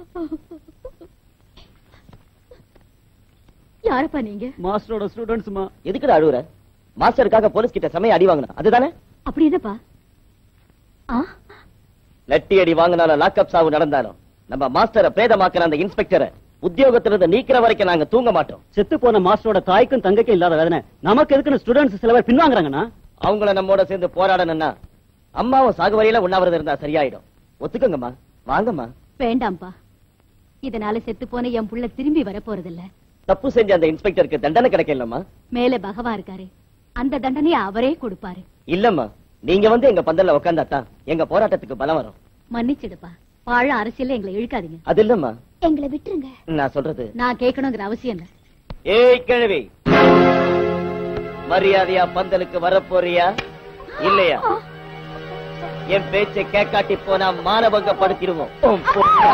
யாரப்பா நீங்க மாஸ்டரோட ஸ்டூடெண்ட்ஸ்மா எதுக்குடா அழுகுற மாஸ்டருக்காக போலீஸ் கிட்ட செமைய அடி வாங்கினா அதுதானே அப்படி என்னப்பா ஆ லட்டி அடி வாங்கினாலும் லாக்அப் சாவு நடந்தாலும் நம்ம மாஸ்டரை பிரேதமாக்குற அந்த இன்ஸ்பெக்டரை உத்தியோகத்துல இருந்து நீக்கிற வரைக்கும் நாங்க தூங்க மாட்டோம் செத்து போன மாஸ்டரோட தாய்க்கும் தங்கைக்கும் இல்லாத வேதனை நமக்கு எதுக்குன்னு ஸ்டூடெண்ட்ஸ் சில பேர் பின்வாங்குறாங்கண்ணா அவங்கள நம்மோட சேர்ந்து போராடணும்னா அம்மாவும் சாகுவரையில உண்ணாவிரதம் இருந்தா சரியாயிடும் ஒத்துக்கோங்கம்மா வாங்கம்மா வேண்டாம்ப்பா இதனால செத்து போன என் புள்ள திரும்பி வர போறதில்ல தப்பு செஞ்ச அந்த இன்ஸ்பெக்டருக்கு தண்டனை கிடைக்கலம்மா மேல பகவா இருக்காரு அந்த தண்டனையை அவரே கொடுப்பாரு இல்லம்மா நீங்க வந்து எங்க பந்தல்ல உட்காந்தாத்தான் எங்க போராட்டத்துக்கு பலம் வரும் மன்னிச்சிடுப்பா வாழ அரசியல்ல எங்களை இழுக்காதீங்க அது இல்லம்மா எங்களை விட்டுருங்க நான் சொல்றது நான் கேட்கணுங்கிற அவசியம் இல்ல ஏய் கிழவி மரியாதையா பந்தலுக்கு வரப்போறியா இல்லையா என் பேச்சை கேட்காட்டி போனா மானபங்கப்படுத்திடுவோம் உன் பொண்ணை.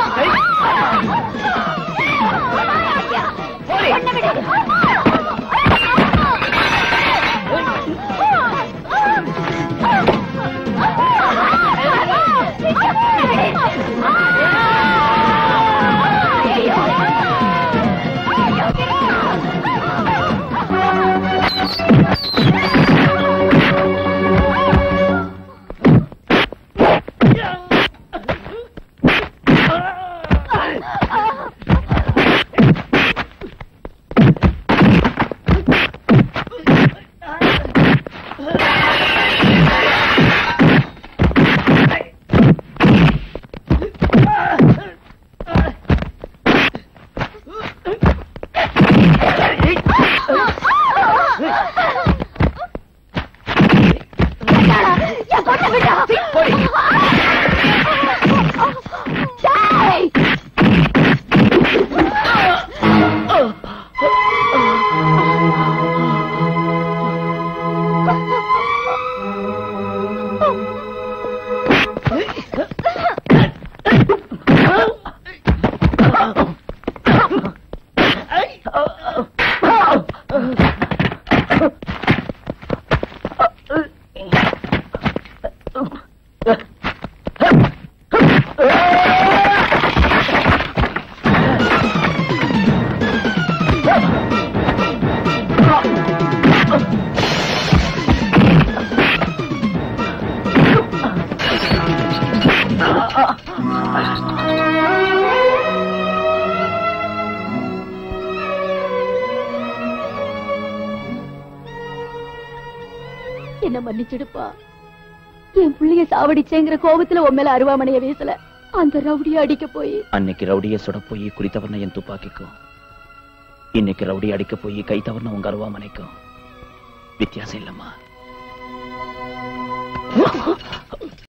என்ன மன்னிச்சிடுப்பா என் புள்ளைய சாவடிச்சேங்கிற கோபத்துல உன் மேல அருவாமனைய வீசல அந்த ரவுடிய அடிக்க போய் அன்னைக்கு ரவுடிய சுட போய் குறி தவறுன என் துப்பாக்கிக்கும் இன்னைக்கு ரவுடி அடிக்க போய் கை தவறுன உங்க அருவாமனைக்கும் வித்தியாசம் இல்லம்மா